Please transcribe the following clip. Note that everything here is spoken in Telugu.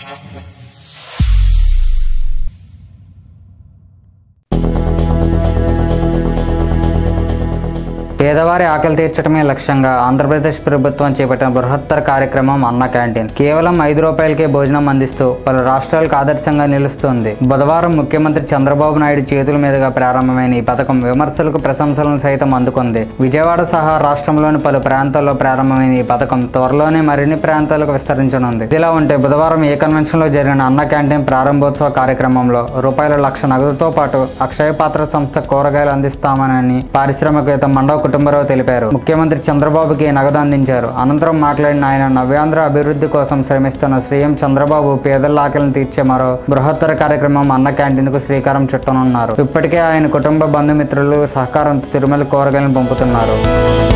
పేదవారి ఆకలి తీర్చడమే లక్ష్యంగా ఆంధ్రప్రదేశ్ ప్రభుత్వం చేపట్టిన బృహత్తర కార్యక్రమం అన్న క్యాంటీన్ కేవలం ఐదు రూపాయలకే భోజనం అందిస్తూ పలు రాష్ట్రాలకు ఆదర్శంగా నిలుస్తుంది బుధవారం ముఖ్యమంత్రి చంద్రబాబు నాయుడు చేతుల మీదుగా ప్రారంభమైన ఈ పథకం విమర్శలకు ప్రశంసలను సైతం అందుకుంది విజయవాడ సహా రాష్ట్రంలోని పలు ప్రాంతాల్లో ప్రారంభమైన ఈ పథకం త్వరలోనే మరిన్ని ప్రాంతాలకు విస్తరించనుంది ఇదిలా ఉంటే బుధవారం ఏ కన్వెన్షన్ లో జరిగిన అన్న క్యాంటీన్ ప్రారంభోత్సవ కార్యక్రమంలో రూపాయల లక్ష నగదుతో పాటు అక్షయ పాత్ర సంస్థ కూరగాయలు అందిస్తామని పారిశ్రామికవేత్త మండవ కుటుంబరావు తెలిపారు ముఖ్యమంత్రి చంద్రబాబుకి నగదు అందించారు అనంతరం మాట్లాడిన ఆయన నవ్యాంధ్ర అభివృద్ధి కోసం శ్రమిస్తున్న సీఎం చంద్రబాబు పేదల ఆకలిని తీర్చే మరో బృహత్తర కార్యక్రమం అన్న క్యాంటీన్ కు శ్రీకారం చుట్టనున్నారు ఇప్పటికే ఆయన కుటుంబ బంధుమిత్రులు సహకారంతో తిరుమల కూరగాయలను పంపుతున్నారు